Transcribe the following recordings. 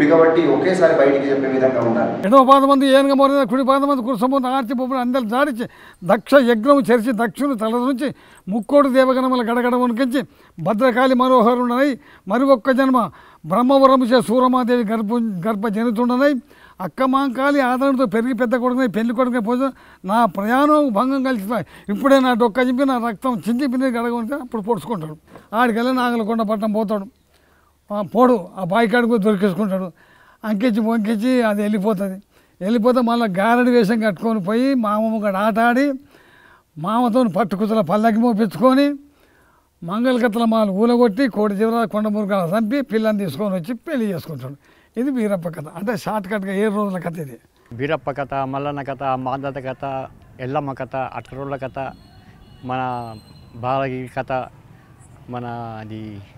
బిగబట్టి ఒకేసారి బయటికి చెప్పే విధంగా ఉండాలి ఎడమ పాదమంది ఏనుగ మోరిన కుడి పాదమంది కురుసమును ఆర్చి బొమ్మను అందరు దాడిచి దక్ష యజ్ఞము చెరిచి దక్షుని తల నుంచి ముక్కోడు దేవగణముల గడగడ వణికించి భద్రకాళి మనోహరుడనై మరి ఒక్క జన్మ బ్రహ్మవరముచే సూరమాదేవి గర్భ గర్భ జనితుండనై అక్కమాంకాలి ఆదరణతో పెరిగి పెద్ద కొడుకుని పెళ్లి కొడుకుని పోతే నా ప్రయాణం భంగం కలిసిపోయి ఇప్పుడే నా డొక్క చింపి నా రక్తం చించి గడగొంటే అప్పుడు పొడుచుకుంటాడు ఆడికెళ్ళి నాగలకొండ పట్టణం పోతాడు ఆ పోడు ఆ బాయి కాడికి దొరికేసుకుంటాడు అంకించి వంకించి అది వెళ్ళిపోతుంది వెళ్ళిపోతే మళ్ళీ గారడి వేషం కట్టుకొని పోయి మామమ్మ కూడా ఆట ఆడి మామతో పట్టుకుతుల పల్లకి మోపించుకొని మంగళకత్తల మాలు ఊలగొట్టి కోడి చివర కొండ మురుగాలు చంపి పిల్లని తీసుకొని వచ్చి పెళ్లి చేసుకుంటాడు ఇది వీరప్ప కథ అంటే షార్ట్ కట్గా ఏడు రోజుల కథ ఇది వీరప్ప కథ మల్లన్న కథ మాందత కథ ఎల్లమ్మ కథ అట్లరోళ్ళ కథ మన బాలగిరి కథ మన అది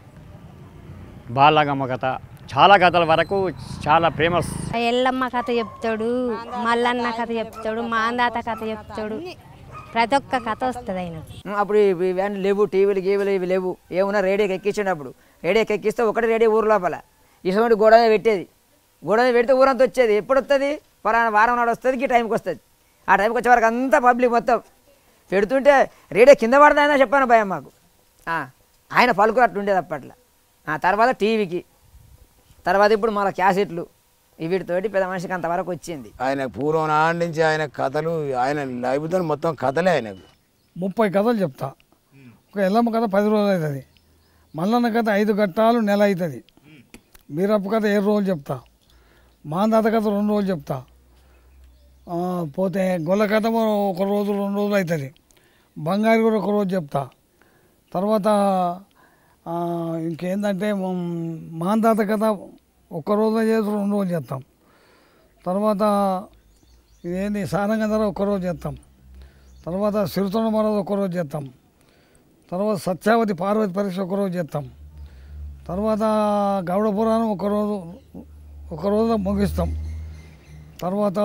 బాలగమ్మ కథ చాలా కథల వరకు చాలా ఫేమస్ ఎల్లమ్మ కథ చెప్తాడు మల్లన్న కథ చెప్తాడు మాందాత కథ చెప్తాడు ప్రతి ఒక్క కథ వస్తుంది ఆయన అప్పుడు ఇవి- ఇవన్నీ లేవు టీవీలు గీవీలు ఇవి లేవు ఏమున్నా రేడియోకి ఎక్కించినప్పుడు రేడియోకి ఎక్కిస్తే ఒకటి రేడియో ఊరు లోపల ఇటువంటి గోడ మీద పెట్టేది గోడ మీద పెడితే ఊరంతా వచ్చేది ఎప్పుడు వస్తుంది పలానా వారం నాడు వస్తుంది ఈ టైంకి వస్తుంది ఆ టైంకి వచ్చే వరకు అంతా పబ్లిక్ మొత్తం పెడుతుంటే రేడియో కింద పడదాయని చెప్పాను భయం మాకు ఆ, ఆయన పలుకులు అట్లుండేది అప్పట్లో ఆ తర్వాత టీవీకి తర్వాత ఇప్పుడు మళ్ళీ క్యాసెట్లు వీటితోటి పెద్ద మనిషికి అంతవరకు వచ్చింది ఆయన పూర్వం నాటి నుంచి ఆయన కథలు ఆయన లైఫ్తో మొత్తం కథలే ఆయనకు ముప్పై కథలు చెప్తా ఒక ఎల్లమ్మ కథ పది రోజులు అవుతుంది మల్లన్న కథ ఐదు గట్టాలు నెల అవుతుంది బీరప్ప కథ ఏడు రోజులు చెప్తా మాందాత కథ రెండు రోజులు చెప్తా ఆ, పోతే గొల్ల కథ మరో ఒక రోజు రెండు రోజులు అవుతుంది బంగారు కూడా ఒక రోజు చెప్తా తర్వాత ఆ, ఇంకేందంటే మ్, మాందాత కథ ఒక్క రోజులో చేసి రెండు రోజులు చేస్తాం తర్వాత ఇదేంటి సారంగధర ఒక్కరోజు చేస్తాం తర్వాత సిరితోణ మరోజు ఒక్కరోజు చేస్తాం తర్వాత సత్యావతి పార్వతి పరీక్ష ఒకరోజు చేస్తాం తర్వాత గౌడ పురాణం ఒకరోజు ఒకరోజు ముగిస్తాం తర్వాత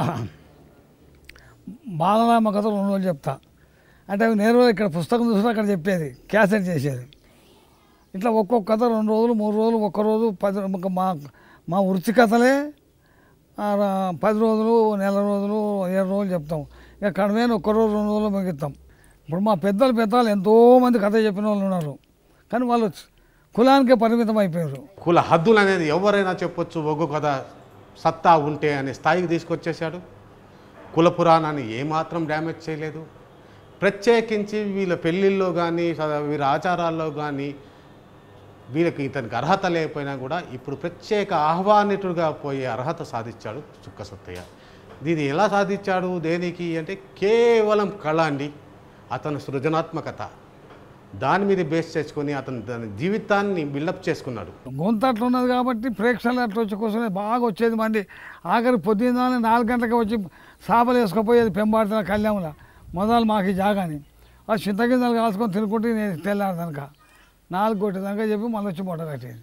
బాలరామ కథ రెండు రోజులు చెప్తా అంటే అవి నేరుగా ఇక్కడ పుస్తకం చూసినా అక్కడ చెప్పేది క్యాసెట్ చేసేది ఇట్లా ఒక్కొక్క కథ రెండు రోజులు మూడు రోజులు ఒక్క రోజు పది ఒక మా మా వృత్తి కథలే ఆ, రా- పది రోజులు నెల రోజులు ఏడు రోజులు చెప్తాం ఇక కడమైన ఒక్క రోజు రెండు రోజులు ముగిస్తాం ఇప్పుడు మా పెద్దలు పెద్దలు ఎంతోమంది కథ చెప్పిన వాళ్ళు ఉన్నారు కానీ వాళ్ళు కులానికే పరిమితం అయిపోయారు కుల హద్దులు అనేది ఎవరైనా చెప్పొచ్చు ఒగ్గు కథ సత్తా ఉంటే అనే స్థాయికి తీసుకొచ్చేసాడు కుల పురాణాన్ని ఏమాత్రం డ్యామేజ్ చేయలేదు ప్రత్యేకించి వీళ్ళ పెళ్ళిళ్ళలో కానీ వీళ్ళ ఆచారాల్లో కానీ వీళ్ళకి ఇతనికి అర్హత లేకపోయినా కూడా ఇప్పుడు ప్రత్యేక ఆహ్వానితుడిగా పోయే అర్హత సాధించాడు చుక్క సత్తయ్య దీన్ని ఎలా సాధించాడు దేనికి అంటే కేవలం కళ అండి అతను సృజనాత్మకత దాని మీద బేస్ చేసుకొని అతను తన జీవితాన్ని బిల్డప్ చేసుకున్నాడు గొంతు అట్లా ఉన్నది కాబట్టి ప్రేక్షకులు అట్లా వచ్చి కూర్చొని బాగా వచ్చేది మంది ఆఖరి పొద్దున్న నాలుగు గంటలకు వచ్చి సాపలు వేసుకుపోయేది పెంబాడుతున్న కళ్యాణంలో మొదలు మాకు ఈ జాగాని ఆ చింతగింజలు కాసుకొని తినుకుంటే నేను తెల్లాడదనక నాలుగు కొట్టేదాకా చెప్పి మళ్ళీ వచ్చి మూట కట్టేది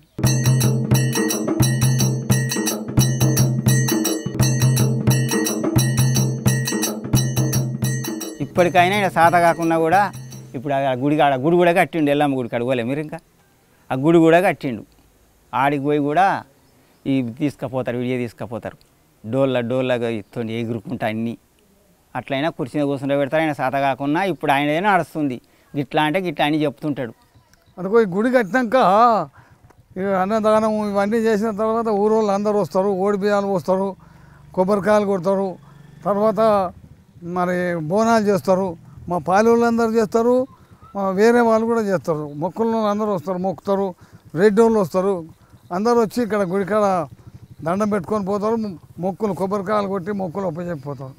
ఇప్పటికైనా ఇక్కడ సాత కాకుండా కూడా ఇప్పుడు ఆ గుడి కాడ గుడి కూడా కట్టిండు ఎల్లమ్మ గుడి కాడ పోలే మీరు ఇంకా ఆ గుడి కూడా కట్టిండు ఆడికి పోయి కూడా ఈ తీసుకుపోతారు విడియ తీసుకుపోతారు డోళ్ళ డోళ్ళ ఇస్తుంది ఎగురుకుంటా అన్నీ అట్లయినా కుర్చీ మీద కూర్చుంటే పెడతారు ఆయన సాత కాకుండా ఇప్పుడు ఆయనదే నడుస్తుంది గిట్లా అంటే గిట్లా అని చెప్తుంటాడు అనుకో ఈ గుడి కట్టినాక ఇక అన్నదానం ఇవన్నీ చేసిన తర్వాత ఊరోళ్ళు అందరూ వస్తారు ఓడి బియ్యాలు పోస్తారు కొబ్బరికాయలు కొడతారు తర్వాత మరి బోనాలు చేస్తారు మా పాలోళ్ళు అందరూ చేస్తారు మా వేరే వాళ్ళు కూడా చేస్తారు మొక్కులు అందరూ వస్తారు మొక్కుతారు రెడ్డి వాళ్ళు వస్తారు అందరూ వచ్చి ఇక్కడ గుడికాడ దండం పెట్టుకొని పోతారు మొక్కులు కొబ్బరికాయలు కొట్టి మొక్కులు ఒప్పచెప్పిపోతారు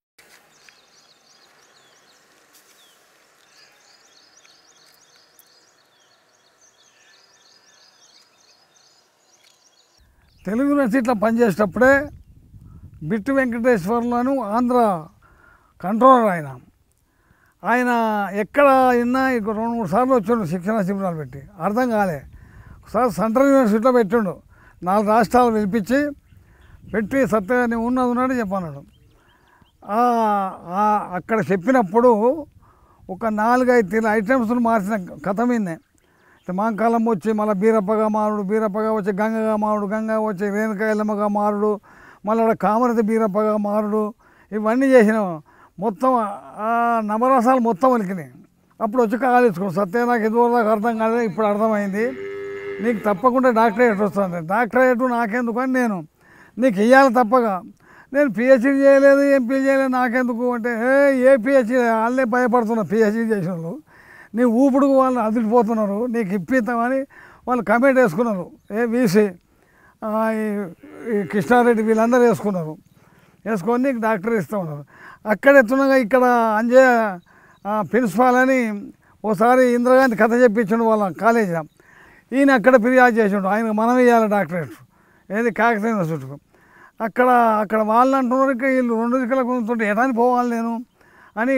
తెలుగు యూనివర్సిటీలో పనిచేసేటప్పుడే బిట్టు వెంకటేశ్వర్లను ఆంధ్ర కంట్రోలర్ ఆయన ఆయన ఎక్కడ విన్నా ఇక రెండు మూడు సార్లు వచ్చాడు శిక్షణ శిబిరాలు పెట్టి అర్థం కాలే ఒకసారి సెంట్రల్ యూనివర్సిటీలో పెట్టిండు నాలుగు రాష్ట్రాలు పిలిపించి పెట్టి సత్య నువ్వు ఉన్నది ఉన్నాడు చెప్పన్నాడు ఆ- ఆ- అక్కడ చెప్పినప్పుడు ఒక నాలుగైదు ఐటమ్స్ను మార్చిన కథ మీదనే మాంకాలం వచ్చి మళ్ళీ బీరప్పగా మారుడు బీరప్పగా వచ్చి గంగగా మారుడు గంగ వచ్చి రేణుకాయలమ్మగా మారుడు మళ్ళీ కామరతి బీరప్పగా మారుడు ఇవన్నీ చేసినాం మొత్తం ఆ నవరసాలు మొత్తం వలికినాయి అప్పుడు వచ్చి కాలేసుకున్నాం సత్య నాకు ఇదివరకు అర్థం కాలేదు ఇప్పుడు అర్థమైంది నీకు తప్పకుండా డాక్టరేట్ వస్తుంది డాక్టరేట్ నాకెందుకు అని నేను నీకు ఇవ్వాలి తప్పగా నేను పిహెచ్డీ చేయలేదు ఎంపీ చేయలేదు నాకెందుకు అంటే ఏ ఏ పిహెచ్డీ వాళ్ళే భయపడుతున్నారు పిహెచ్డీ చేసిన వాళ్ళు నీ ఊపుడుకు వాళ్ళు అదిరిపోతున్నారు నీకు ఇప్పిస్తామని వాళ్ళు కమెంట్ వేసుకున్నారు ఏ వీసీ ఆ, ఈ- ఈ కృష్ణారెడ్డి వీళ్ళందరూ వేసుకున్నారు వేసుకొని నీకు డాక్టర్ ఇస్తూ ఉన్నారు అక్కడ ఎత్తునగా ఇక్కడ అంజయ్య ఆ, ప్రిన్సిపాల్ అని ఓసారి ఇందిరాగాంధీ కథ చెప్పించండు వాళ్ళ కాలేజీలో ఈయన అక్కడ ఫిర్యాదు చేసిండు ఆయన మనం ఇవ్వాలి డాక్టరేట్ ఏది కాకతీయ యూనివర్సిటీకి అక్కడ అక్కడ వాళ్ళు అంటున్నారు ఇక వీళ్ళు రెండు దిక్కుల కొంటుంటే ఎటానికి పోవాలి నేను అని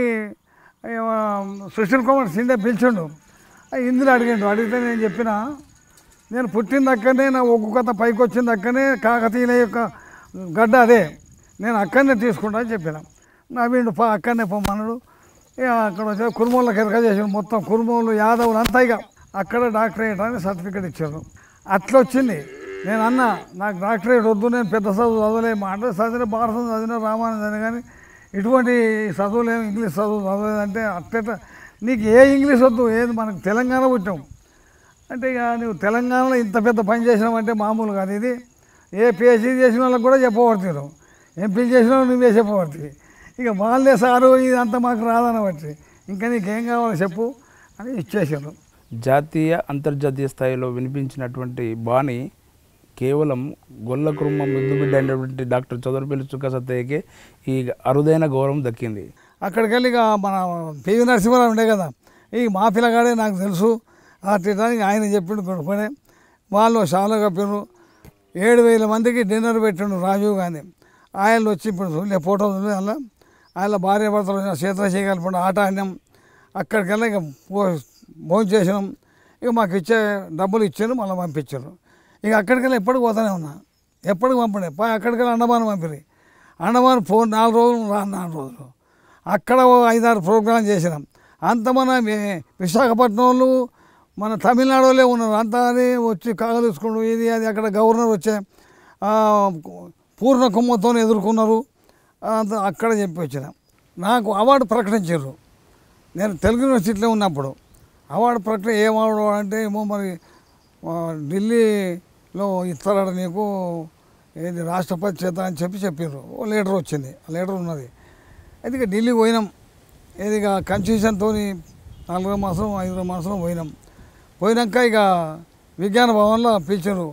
ఆ, సుశీల్ కుమార్ సిండే పిలిచిండు ఆ, ఇందులో అడిగిండు అడిగితే నేను చెప్పిన నేను పుట్టిన దక్కనే నా ఒగ్గు కథ పైకి వచ్చిన దక్కనే కాకతీయుల యొక్క గడ్డ అదే నేను అక్కడనే తీసుకుంటా అని చెప్పిన నవీండు పా అక్కడనే పొమ్మన్నాడు ఇక అక్కడ వచ్చి కురుమూలకు ఎరక చేసాడు మొత్తం కురుమూలు యాదవులు అంతా ఇక అక్కడ డాక్టరేట్ అని సర్టిఫికేట్ ఇచ్చారు అట్లా వచ్చింది నేను అన్న నాకు డాక్టరేట్ వద్దు నేను పెద్ద చదువు చదవలే మాట చదివిన భారతం చదివిన రామాయణం చదివిన కానీ ఇటువంటి చదువులేము ఇంగ్లీష్ చదువు చదవలేదంటే అట్ట నీకు ఏ ఇంగ్లీష్ వద్దు ఏది మనకు తెలంగాణ పుట్టాం అంటే ఇక నువ్వు తెలంగాణలో ఇంత పెద్ద పని చేసినావంటే మామూలు కాదు ఇది ఏ పిహెచ్డీ చేసిన వాళ్ళకి కూడా చెప్పబడుతున్నారు ఎంపీ చేసిన వాళ్ళు నువ్వే చెప్పబడుతుంది ఇక వాళ్ళే సారు ఇదంతా మాకు రాదనబట్టి ఇంకా నీకేం కావాలో చెప్పు అని ఇచ్చేసారు జాతీయ అంతర్జాతీయ స్థాయిలో వినిపించినటువంటి బాణి కేవలం గొల్ల కుటుంబ ముద్దుబిడ్డ అయినటువంటి డాక్టర్ చౌదరిపల్లి చుక్క సత్తయ్యకే ఈ అరుదైన గౌరవం దక్కింది అక్కడికి వెళ్ళి ఇక మన పివి నరసింహారావు ఉండే కదా ఈ మా పిల్లగాడే నాకు తెలుసు ఆ తిట్టడానికి ఆయన చెప్పిండు కొనుక్కొని వాళ్ళు చాలా కప్పారు ఏడు వేల మందికి డిన్నర్ పెట్టిండు రాజీవ్ గాంధీ ఆయన వచ్చి ఇప్పుడు చూడలే ఫోటో చూడలే అలా ఆయన భార్య భర్తలు చేతులు చేయగలిపండి ఆట ఆడినాం అక్కడికి వెళ్ళి ఇక భోజనం చేసినాం ఇక మాకు ఇచ్చే డబ్బులు ఇచ్చారు మళ్ళీ పంపించారు ఇక అక్కడికి వెళ్ళి ఎప్పటికి పోతానే ఉన్నా ఎప్పటికి పంపడే పోయి అక్కడికి వెళ్ళి అండమాన్ పంపిరి అండమాన్ ఫోన్ నాలుగు రోజులు రా నాలుగు రోజులు అక్కడ ఓ ఐదారు ప్రోగ్రాం చేసినాం అంత మన వి- విశాఖపట్నం వాళ్ళు మన తమిళనాడు వాళ్ళే ఉన్నారు అంతా అని వచ్చి కాగలుసుకుంటూ ఇది అది అక్కడ గవర్నర్ వచ్చే ఆ, పూర్ణ కుమ్మతో ఎదుర్కొన్నారు అంత అక్కడ చెప్పి వచ్చిన నాకు అవార్డు ప్రకటించారు నేను తెలుగు యూనివర్సిటీలో ఉన్నప్పుడు అవార్డు ప్రకటన ఏం అవార్డు అంటే ఏమో మరి ఆ, ఢిల్లీలో ఇస్తారట నీకు ఏది రాష్ట్రపతి చేత అని చెప్పి చెప్పారు ఓ లెటర్ వచ్చింది ఆ లెటర్ ఉన్నది అయితే ఇక ఢిల్లీ పోయినాం ఏది ఇక కన్ఫ్యూజన్తో నాలుగో మాసం ఐదో మాసం పోయినాం పోయినాక ఇక విజ్ఞాన భవన్లో పిలిచారు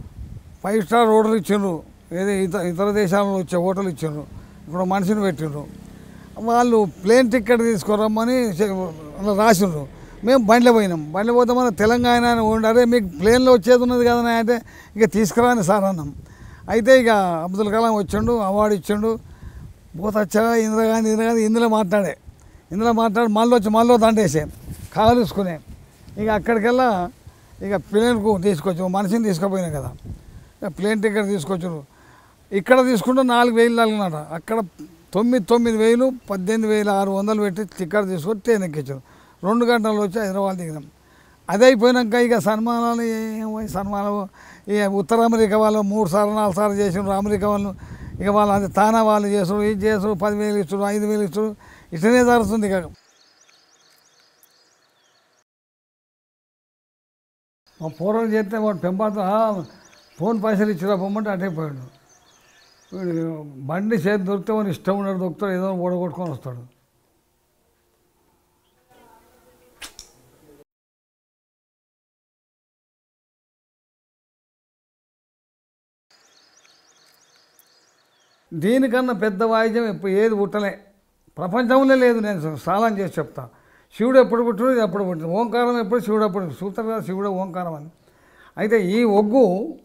ఫైవ్ స్టార్ హోటల్ ఇచ్చిండ్రు ఏదో ఇతర ఇతర దేశాలలో వచ్చే హోటల్ ఇచ్చిండ్రు ఇక్కడ మనిషిని పెట్టిండ్రు వాళ్ళు ప్లేన్ టికెట్ తీసుకురమ్మని చె- అలా రాసిండ్రు మేము బండిలో పోయినాం బండిలో పోతే మన తెలంగాణ అని ఉండారే మీకు ప్లేన్లో వచ్చేది ఉన్నది కదా అంటే ఇక తీసుకురాని సార్ అన్నాం అయితే ఇక అబ్దుల్ కలాం వచ్చిండు అవార్డు ఇచ్చిండు పోతచ్చా ఇందిరాగాంధీ ఇందిరాగాంధీ ఇందులో మాట్లాడే ఇందులో మాట్లాడి మళ్ళీ వచ్చి మళ్ళీ దండేసే కాలుసుకునే ఇక అక్కడికెల్లా ఇక ప్లేన్కు తీసుకొచ్చి ఓ మనిషిని తీసుకుపోయినా కదా ఇక ప్లేన్ టికెట్ తీసుకొచ్చారు ఇక్కడ తీసుకుంటే నాలుగు వేలు తగిలినట అక్కడ తొమ్మిది తొమ్మిది వేలు పద్దెనిమిది వేలు ఆరు వందలు పెట్టి టికెట్ తీసుకొని ట్రైన్ ఎక్కించారు రెండు గంటలు వచ్చి హైదరాబాద్ దిగినాం అది అయిపోయినాక ఇక సన్మానాలు ఏమో ఈ సన్మానాలు ఇక ఉత్తర అమెరికా వాళ్ళు మూడు సార్లు నాలుగు సార్లు చేసారు అమెరికా వాళ్ళు ఇక వాళ్ళు అది తానా వాళ్ళు చేసుడు ఇది చేసుడు పదివేలు ఇచ్చుడు ఐదు వేలు ఇచ్చుడు ఇట్లనే జరుగుతుంది ఇక మా పూర్వం చేస్తే వాడు పెంపాత ఫోన్ పైసలు ఇచ్చిరా పొమ్మంటే అటే పోయాడు వీడు బండి చేతి దొరికితే వాడు ఇష్టం ఉన్నాడు దొరుకుతాడు ఏదో ఓడగొట్టుకొని వస్తాడు దీనికన్నా పెద్ద వాయిద్యం ఎప్పుడు ఏది పుట్టలే ప్రపంచంలో లేదు నేను సాలం చేసి చెప్తా శివుడు ఎప్పుడు పుట్టిన ఇది ఎప్పుడు పుట్టిన ఓంకారం ఎప్పుడు శివుడు ఎప్పుడు సూత్రం కదా శివుడు ఓంకారం అని అయితే ఈ ఒగ్గు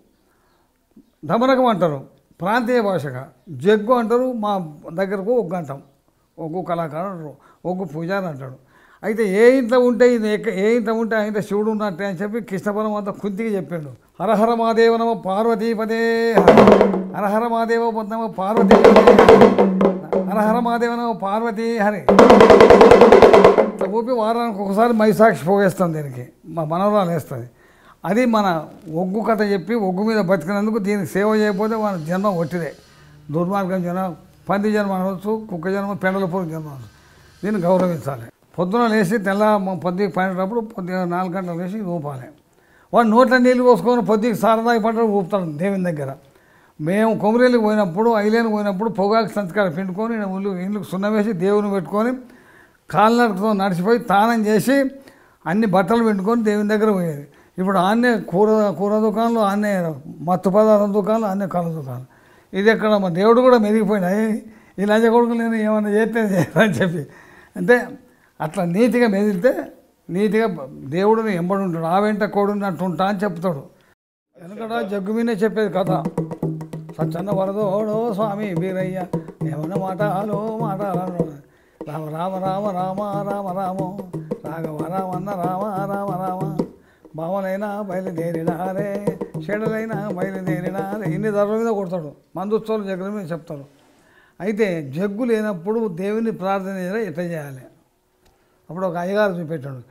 దమరకం అంటారు ప్రాంతీయ భాషగా జగ్గు అంటారు మా దగ్గరకు ఒగ్గు అంటాం ఒగ్గు కళాకారుడు అంటారు ఒగ్గు పూజారి అంటాడు అయితే ఏ ఇంట్లో ఉంటే ఇది ఎక్క- ఏ ఇంట్లో ఉంటే ఆ ఇంట్లో శివుడు ఉన్నట్టే అని చెప్పి కృష్ణపురం అంతా కుంతికి చెప్పిండు హరహర మాదేవ నమ పార్వతీపదే హర. హరహర మాదేవ నమ పార్వతీపదే హర. హరహర మాదేవన పార్వతీ హరి ఇట్లా ఊపి వారానికి ఒకసారి మైసాక్షి పోగేస్తాం దీనికి మా మనవరాలు వేస్తుంది అది మన ఒగ్గు కథ చెప్పి ఒగ్గు మీద బతికినందుకు దీనికి సేవ చేయకపోతే మన జన్మ ఒట్టిదే దుర్మార్గం జన్మ పంది జన్మ అనవచ్చు కుక్క జన్మ పెండలపూర్ జన్మ అనవచ్చు దీన్ని గౌరవించాలి పొద్దున లేచి తెల్ల పొద్దుకి పడినప్పుడు పొద్దున నాలుగు గంటలు లేచి ఊపాలి వాడు నోట్ల నీళ్ళు పోసుకొని పొద్దుకి సారదాగి పడ్డాడు ఊపుతాడు దేవుని దగ్గర మేము కొమరేలికి పోయినప్పుడు ఐలేనికి పోయినప్పుడు పొగాకు సంతకాలు పిండుకొని ఇల్లు ఇల్లుకు సున్నం వేసి దేవుని పెట్టుకొని కాలినడకతో నడిచిపోయి తానం చేసి అన్ని బట్టలు పెట్టుకొని దేవుని దగ్గర పోయేది ఇప్పుడు ఆన్నే కూర కూర దుకాణాలు ఆన్నే మత్తు పదార్థం దుకాణాలు ఆన్నే కళ్ళ దుకాణాలు ఇది ఎక్కడ మా దేవుడు కూడా మెరిగిపోయినాయి ఈ లంచ కొడుకు నేను ఏమైనా చేస్తే చేయని చెప్పి అంటే అట్లా నీతిగా మెదిలితే నీతిగా దేవుడిని ఎంబడి ఉంటాడు ఆ వెంట కోడున్నట్టు ఉంటా అని చెప్తాడు వెనకడ జగ్గు మీనే చెప్పేది కథ సచ్చన్న వరదోడో స్వామి వీరయ్య ఏమన్నా మాటలో మాటలు రామ రామ రామ రామ రామ రామో రాఘవ రామన్న రామ రామ రామ బావలైనా బయలుదేరినారే చెడలైనా బయలుదేరినారే ఇన్ని ధరల మీద కొడతాడు మందుత్సవాలు జగ్గుల మీద చెప్తాడు అయితే జగ్గు లేనప్పుడు దేవుని ప్రార్థన చేయాలి ఎట్లా చేయాలి అప్పుడు ఒక అయ్యగారు చూపెట్టాడు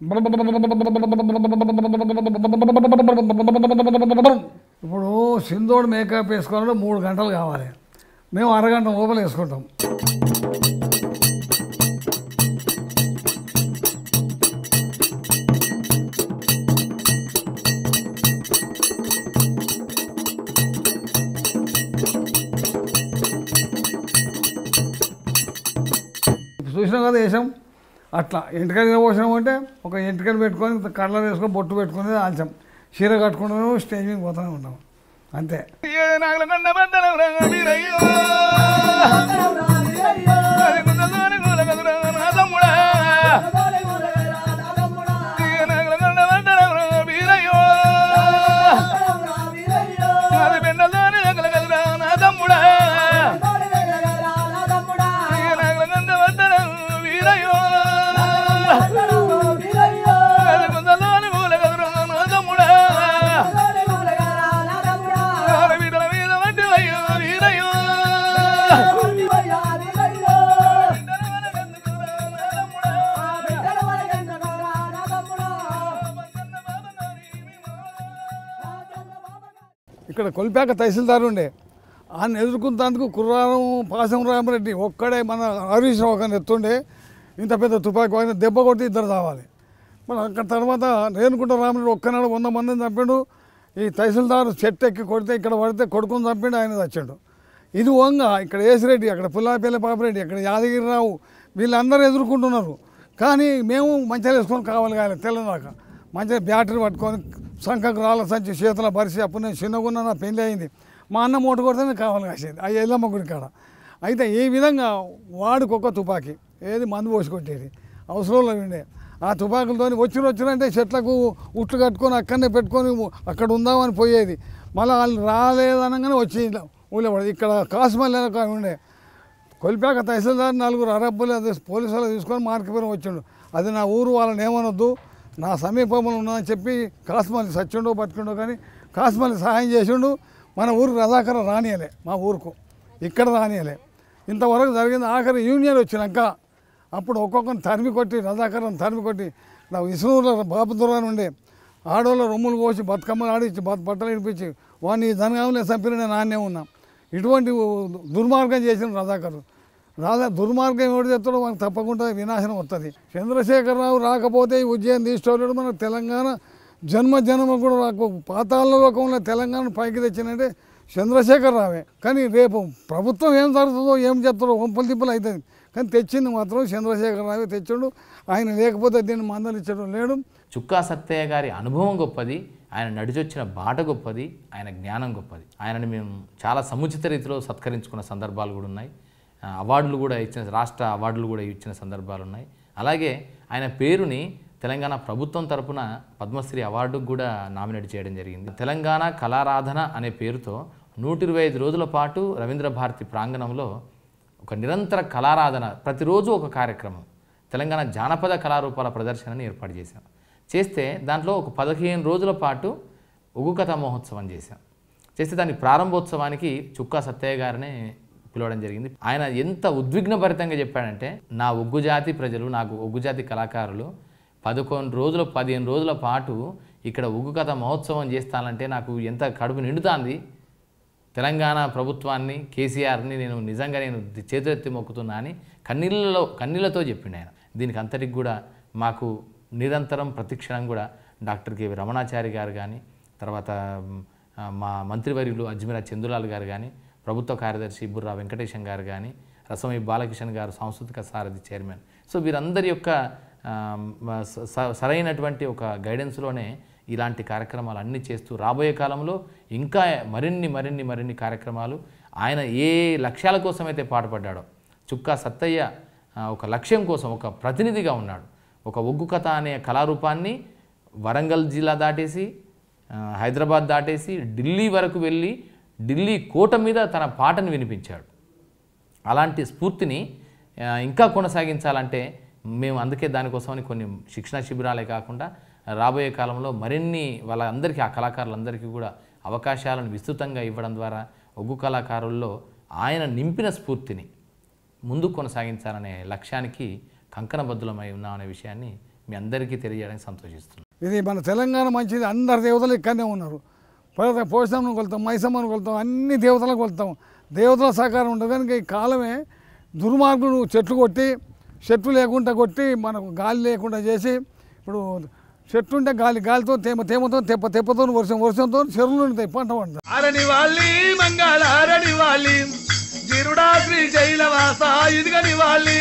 ఇప్పుడు సింధోడు మేకప్ వేసుకోవాలంటే మూడు గంటలు కావాలి మేము అరగంట లోపల వేసుకుంటాం చూసినాం కదా వేసాం అట్లా ఎంటికలు పోసినాం అంటే ఒక ఎంటికలు పెట్టుకొని కళ్ళ వేసుకొని బొట్టు పెట్టుకుని ఆల్చాం చీర కట్టుకుంటాము స్టేజ్ మీద పోతూనే ఉంటాం అంతే ఇక్కడ కొలిపాక తహసీల్దార్ ఉండే ఆయన ఎదుర్కొంటందుకు కుర్రారం పాసం రామరెడ్డి ఒక్కడే మన హరీష్ రావు ఒకరిని ఎత్తుండే ఇంత పెద్ద తుపాకీ వాడిని దెబ్బ కొట్టి ఇద్దరు రావాలి మన అక్కడ తర్వాత రేణుకుంట రామరెడ్డి ఒక్కనాడు వంద మందిని చంపాడు ఈ తహసీల్దార్ చెట్టు ఎక్కి కొడితే ఇక్కడ పడితే కొడుకుని చంపాడు ఆయన చచ్చాడు ఇది వంగ ఇక్కడ ఏసిరెడ్డి అక్కడ పుల్లాపల్లి పాపరెడ్డి అక్కడ యాదగిరిరావు వీళ్ళందరూ ఎదుర్కొంటున్నారు కానీ మేము మంచిగా వేసుకొని కావాలి కావాలి తెల్లదాకా మంచిగా బ్యాటరీ పట్టుకొని సంఖకు రాళ్ళ సంచి చేతుల పరిచి అప్పుడు నేను చిన్నగున్న నా పెళ్ళి అయింది మా అన్న మూట కొడితేనే కావాలి కాసేది ఆ ఎల్లమ్మ గుడి కాడ అయితే ఈ విధంగా వాడికి ఒక తుపాకీ ఏది మందు పోసి కొట్టేది అవసరంలో ఉండే ఆ తుపాకులతో వచ్చిన వచ్చినంటే చెట్లకు ఉట్లు కట్టుకొని అక్కడనే పెట్టుకొని అక్కడ ఉందామని పోయేది మళ్ళీ వాళ్ళు రాలేదనగానే వచ్చి ఊళ్ళో పడేది ఇక్కడ కాసుమల్లి అని ఉండే కొలిపాక తహసీల్దార్ నలుగురు అరబ్బులు అది పోలీసు వాళ్ళు తీసుకొని మార్కెపురం వచ్చిండు అది నా ఊరు వాళ్ళని ఏమనొద్దు నా సమీపంలో ఉన్నదని చెప్పి కాస్మల్లి సచ్చిండో బతికిండో కానీ కాస్మల్లి సహాయం చేసిండు మన ఊరికి రజాకర రానియలే మా ఊరుకు ఇక్కడ రానియలే ఇంతవరకు జరిగింది ఆఖరి యూనియన్ వచ్చినాక అప్పుడు ఒక్కొక్కరిని తరిమి కొట్టి రజాకరం తరిమి కొట్టి నా విష్ణువులో బాపుదురాని ఉండే ఆడవాళ్ళ రొమ్ములు కోసి బతుకమ్మలు ఆడించి బత్ బట్టలు ఇడిపించి వాడిని ధనగాములే చంపిన నేను నాన్నే ఉన్నా ఇటువంటి దుర్మార్గం చేసిన రజాకరు రాజా దుర్మార్గం ఎవడు చెప్తాడో మనకు తప్పకుండా వినాశనం వస్తుంది చంద్రశేఖరరావు రాకపోతే ఈ ఉద్యమం తీసుకోలేడు మన తెలంగాణ జన్మ జన్మ కూడా రాకు పాతాళ లోకంలో తెలంగాణ పైకి తెచ్చినంటే చంద్రశేఖరరావే కానీ రేపు ప్రభుత్వం ఏం జరుగుతుందో ఏం చెప్తాడో వంపలు తిప్పలు అవుతుంది కానీ తెచ్చింది మాత్రం చంద్రశేఖరరావే తెచ్చాడు ఆయన లేకపోతే దీన్ని మందలిచ్చడం లేడు చుక్కా సత్తయ్య గారి అనుభవం గొప్పది ఆయన నడిచొచ్చిన బాట గొప్పది ఆయన జ్ఞానం గొప్పది ఆయనని మేము చాలా సముచిత రీతిలో సత్కరించుకున్న సందర్భాలు కూడా ఉన్నాయి ఆ, అవార్డులు కూడా ఇచ్చిన రాష్ట్ర అవార్డులు కూడా ఇచ్చిన సందర్భాలు ఉన్నాయి అలాగే ఆయన పేరుని తెలంగాణ ప్రభుత్వం తరపున పద్మశ్రీ అవార్డుకు కూడా నామినేట్ చేయడం జరిగింది తెలంగాణ కళారాధన అనే పేరుతో నూట ఇరవై ఐదు రోజుల పాటు రవీంద్ర భారతి ప్రాంగణంలో ఒక నిరంతర కళారాధన ప్రతిరోజు ఒక కార్యక్రమం తెలంగాణ జానపద కళారూపాల ప్రదర్శనని ఏర్పాటు చేశాం చేస్తే దాంట్లో ఒక పదిహేను రోజుల పాటు ఉగ్గు కథా మహోత్సవం చేశాం చేస్తే దాని ప్రారంభోత్సవానికి చుక్కా సత్తయ్య గారిని పిలవడం జరిగింది ఆయన ఎంత ఉద్విగ్నభరితంగా చెప్పాడంటే నా ఒగ్గు జాతి ప్రజలు నాకు ఒగ్గు జాతి కళాకారులు పదకొండు రోజులు పదిహేను రోజుల పాటు ఇక్కడ ఉగ్గు కథ మహోత్సవం చేస్తానంటే నాకు ఎంత కడుపు నిండుతాంది తెలంగాణ ప్రభుత్వాన్ని కేసీఆర్ని నేను నిజంగా నేను చేతులెత్తి మొక్కుతున్నా అని కన్నీళ్ళలో కన్నీళ్లతో చెప్పిండు ఆయన దీనికి అంతటికి కూడా మాకు నిరంతరం ప్రతిక్షణం కూడా డాక్టర్ కెవి రమణాచారి గారు కానీ తర్వాత మ్, ఆ, మా మంత్రివర్యులు అజ్మీరా చందులాల్ గారు కానీ ప్రభుత్వ కార్యదర్శి బుర్రా వెంకటేశం గారు కానీ రసమై బాలకిషన్ గారు సాంస్కృతిక సారథి చైర్మన్ సో వీరందరి యొక్క ఆ, మ- స- స- సరైనటువంటి ఒక గైడెన్స్లోనే ఇలాంటి కార్యక్రమాలు అన్నీ చేస్తూ రాబోయే కాలంలో ఇంకా మరిన్ని మరిన్ని మరిన్ని కార్యక్రమాలు ఆయన ఏ లక్ష్యాల కోసం అయితే పాటుపడ్డాడో చుక్కా సత్తయ్య ఆ, ఒక లక్ష్యం కోసం ఒక ప్రతినిధిగా ఉన్నాడు ఒక ఒగ్గు కథ అనే కళారూపాన్ని వరంగల్ జిల్లా దాటేసి ఆ, హైదరాబాద్ దాటేసి ఢిల్లీ వరకు వెళ్ళి ఢిల్లీ కోట మీద తన పాటను వినిపించాడు అలాంటి స్ఫూర్తిని ఆ, ఇంకా కొనసాగించాలంటే మేము అందుకే దానికోసమని కొన్ని శిక్షణ శిబిరాలే కాకుండా రాబోయే కాలంలో మరిన్ని వాళ్ళందరికీ ఆ కళాకారులందరికీ కూడా అవకాశాలను విస్తృతంగా ఇవ్వడం ద్వారా ఒగ్గు కళాకారుల్లో ఆయన నింపిన స్ఫూర్తిని ముందుకు కొనసాగించాలనే లక్ష్యానికి కంకణబద్ధులమై ఉన్నామనే విషయాన్ని మీ అందరికీ తెలియజేయడానికి సంతోషిస్తున్నాను ఇది మన తెలంగాణ మంచిది అందరు దేవతలు ఇక్కడనే ఉన్నారు పోతే పోషమ్మను కొలుతాం మైసమ్మను కొలుతాం అన్ని దేవతలకు కొలుతాం దేవతల సహకారం ఉంటుంది కనుక ఈ కాలమే దుర్మార్గుడు చెట్లు కొట్టి చెట్లు లేకుండా కొట్టి మనకు గాలి లేకుండా చేసి ఇప్పుడు చెట్లు ఉంటే గాలి గాలితో తేమ తేమతో తెప్ప తెప్పతో వర్షం వర్షంతో చెరువులు ఉంటాయి పంట పండుతుంది అరణి వాళ్ళి మంగళ అరణి వాళ్ళి గిరుడా శ్రీ శైలవాస ఇదిగని వాళ్ళి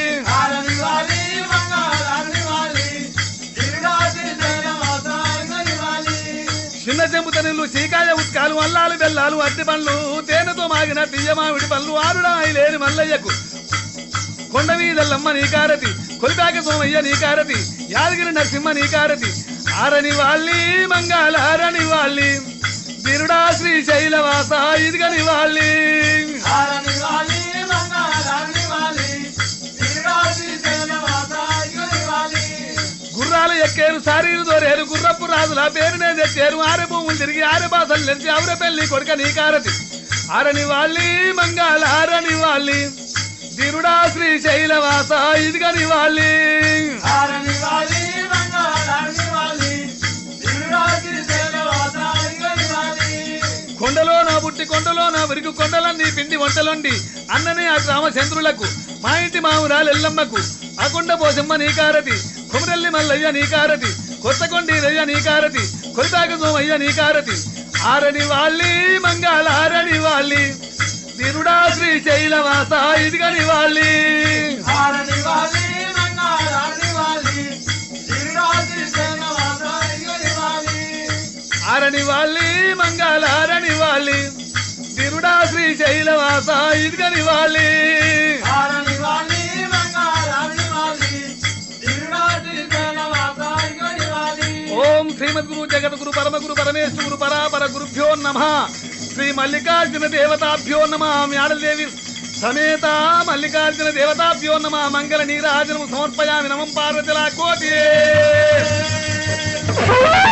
అరణి వాళ్ళి మంగళ అరణి వాళ్ళి గిరుడా శ్రీ శైలవాస ఇదిగని వాళ్ళి చిన్న చెంపు తనులు చీకాయ ఉత్కాలు అల్లాలు బెల్లాలు అట్టి పండ్లు తేనెతో మాగిన తీయ మామిడి పళ్ళు ఆరుడాయి లేని మల్లయ్యకు కొండ వీధల్లమ్మ నీకారతి కొలిపాక సోమయ్య నీకారతి యాదగిరి నరసింహ నీకారతి ఆరని వాళ్ళి మంగళ ఆరని వాళ్ళి బిరుడా శ్రీ శైలవాస ఇదిగని వాళ్ళి ఆరని వాళ్ళి మంగళ ఆరని వాళ్ళి బిరుడా శ్రీ శైలవాస ఇదిగని వాళ్ళి గుర్రాలు ఎక్కేరు సారీలు దోరేరు గుర్రపు రాజుల పేరునే తెచ్చారు ఆరె భూములు తిరిగి ఆరె బాసలు నెరిచి ఆవిడ పెళ్లి కొడుక నీకారతి ఆరని వాళ్ళి మంగళ ఆరని వాళ్ళి దిరుడా శ్రీ శైలవాస ఇదిగని వాళ్ళి ఆరని వాళ్ళి మంగళారని వాళ్ళి దిరుడా శ్రీ శైలవాస ఇదిగని వాళ్ళి కొండలో నా బుట్టి కొండలో నా విరుగు కొండలన్నీ పిండి వంటలొండి అన్ననే ఆ రామచంద్రులకు మా ఇంటి మావురాలు ఎల్లమ్మకు అకొండ పోసమ్మ నీకారతి కుమరల్లి మల్లయ్య నీకారతి కొత్తకొండి రయ్య నీకారతి కొలిపాక సోమయ్య నీకారతి ఆరని వాళ్ళి మంగళ ఆరని వాళ్ళి తిరుడా శ్రీ శైలవాస ఇదిగని వాళ్ళి ఆరని వాళ్ళి మంగళారని వాళ్ళి తిరుడా శ్రీ శైలవాస ఇదిగని వాళ్ళి ఆరని వాళ్ళి మంగళారని వాళ్ళి తిరుడా శ్రీ శైలవాస ఇదిగని వాళ్ళి ఆరని వాళ్ళి మంగళారని వాళ్ళి తిరుడా శ్రీ శైలవాస ఇదిగని వాళ్ళి ఓం శ్రీమద్గురు జగద్గురు పరమగురు పరమేశ్వర గురు పరాపర గురుభ్యో నమ శ్రీ మల్లికార్జున దేవతాభ్యో నమ మ్యాడదేవి సమేత మల్లికార్జున దేవతాభ్యో నమ మంగళ నీరాజనం సమర్పయామి నమం పార్వతిలా కోటి